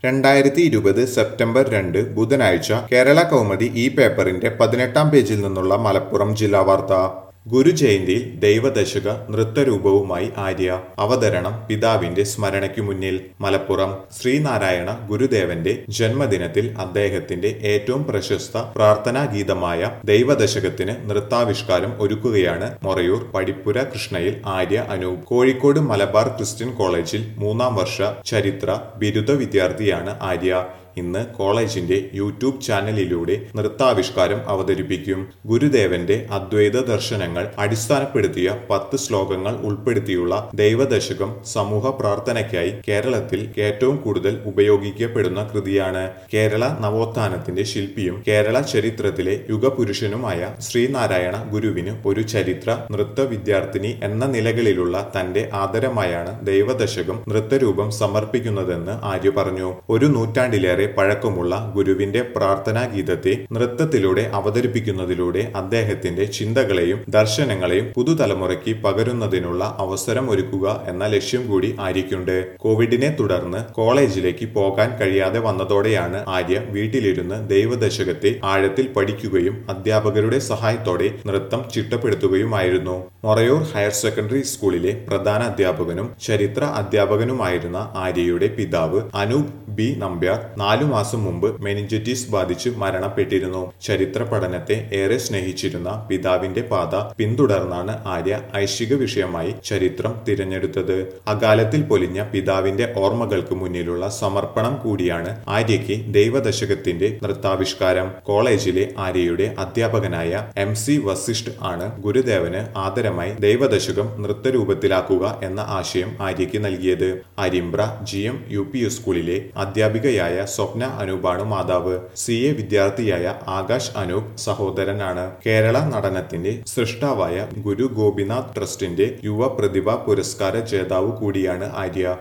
രണ്ടായിരത്തി ഇരുപത് സെപ്റ്റംബർ രണ്ട് ബുധനാഴ്ച കേരള കൗമുദി ഈ പേപ്പറിന്റെ പതിനെട്ടാം പേജിൽ നിന്നുള്ള മലപ്പുറം ജില്ലാ വാർത്ത ഗുരുജയന്തിയിൽ ദൈവദശക നൃത്തരൂപവുമായി ആര്യ അവതരണം പിതാവിന്റെ സ്മരണയ്ക്കു മുന്നിൽ മലപ്പുറം ശ്രീനാരായണ ഗുരുദേവന്റെ ജന്മദിനത്തിൽ അദ്ദേഹത്തിന്റെ ഏറ്റവും പ്രശസ്ത പ്രാർത്ഥനാ ഗീതമായ ദൈവദശകത്തിന് നൃത്താവിഷ്കാരം ഒരുക്കുകയാണ് മൊറയൂർ പടിപ്പുര കൃഷ്ണയിൽ ആര്യ അനൂപ് കോഴിക്കോട് മലബാർ ക്രിസ്ത്യൻ കോളേജിൽ മൂന്നാം വർഷ ചരിത്ര ബിരുദ വിദ്യാർത്ഥിയാണ് ആര്യ ഇന്ന് കോളേജിന്റെ യൂട്യൂബ് ചാനലിലൂടെ നൃത്താവിഷ്കാരം അവതരിപ്പിക്കും ഗുരുദേവന്റെ അദ്വൈത ദർശനങ്ങൾ അടിസ്ഥാനപ്പെടുത്തിയ പത്ത് ശ്ലോകങ്ങൾ ഉൾപ്പെടുത്തിയുള്ള ദൈവദശകം സമൂഹ പ്രാർത്ഥനയ്ക്കായി കേരളത്തിൽ ഏറ്റവും കൂടുതൽ ഉപയോഗിക്കപ്പെടുന്ന കൃതിയാണ് കേരള നവോത്ഥാനത്തിന്റെ ശില്പിയും കേരള ചരിത്രത്തിലെ യുഗപുരുഷനുമായ ശ്രീനാരായണ ഗുരുവിന് ഒരു ചരിത്ര നൃത്ത വിദ്യാർത്ഥിനി എന്ന നിലകളിലുള്ള തന്റെ ആദരമായാണ് ദൈവദശകം നൃത്തരൂപം സമർപ്പിക്കുന്നതെന്ന് ആര്യ പറഞ്ഞു ഒരു നൂറ്റാണ്ടിലേറെ പഴക്കമുള്ള ഗുരുവിന്റെ പ്രാർത്ഥനാ ഗീതത്തെ നൃത്തത്തിലൂടെ അവതരിപ്പിക്കുന്നതിലൂടെ അദ്ദേഹത്തിന്റെ ചിന്തകളെയും ദർശനങ്ങളെയും പുതുതലമുറയ്ക്ക് പകരുന്നതിനുള്ള അവസരം ഒരുക്കുക എന്ന ലക്ഷ്യം കൂടി ആര്യയ്ക്കുണ്ട് കോവിഡിനെ തുടർന്ന് കോളേജിലേക്ക് പോകാൻ കഴിയാതെ വന്നതോടെയാണ് ആര്യ വീട്ടിലിരുന്ന് ദൈവദശകത്തെ ആഴത്തിൽ പഠിക്കുകയും അധ്യാപകരുടെ സഹായത്തോടെ നൃത്തം ചിട്ടപ്പെടുത്തുകയുമായിരുന്നു മൊറയൂർ ഹയർ സെക്കൻഡറി സ്കൂളിലെ പ്രധാന അധ്യാപകനും ചരിത്ര അധ്യാപകനുമായിരുന്ന ആര്യയുടെ പിതാവ് അനൂപ് ബി നമ്പ്യാർ നാലു മാസം മുമ്പ് മെനിഞ്ചറ്റിസ് ബാധിച്ച് മരണപ്പെട്ടിരുന്നു ചരിത്ര പഠനത്തെ ഏറെ സ്നേഹിച്ചിരുന്ന പിതാവിന്റെ പാത പിന്തുടർന്നാണ് ആര്യ ഐശിക വിഷയമായി ചരിത്രം തിരഞ്ഞെടുത്തത് അകാലത്തിൽ പൊലിഞ്ഞ പിതാവിന്റെ ഓർമ്മകൾക്ക് മുന്നിലുള്ള സമർപ്പണം കൂടിയാണ് ആര്യയ്ക്ക് ദൈവദശകത്തിന്റെ നൃത്താവിഷ്കാരം കോളേജിലെ ആര്യയുടെ അധ്യാപകനായ എം സി വസിഷ്ഠ് ആണ് ഗുരുദേവന് ആദരമായി ദൈവദശകം നൃത്തരൂപത്തിലാക്കുക എന്ന ആശയം ആര്യയ്ക്ക് നൽകിയത് Arimbra G M U P സ്കൂളിലെ അധ്യാപികയായ സ്വപ്ന അനൂപാണ് മാതാവ് സി എ വിദ്യാർത്ഥിയായ ആകാശ് അനൂപ് സഹോദരനാണ് കേരള നടനത്തിന്റെ സൃഷ്ടാവായ ഗുരു ഗോപിനാഥ് ട്രസ്റ്റിന്റെ യുവ പ്രതിഭ പുരസ്കാര ജേതാവ് കൂടിയാണ് ആര്യ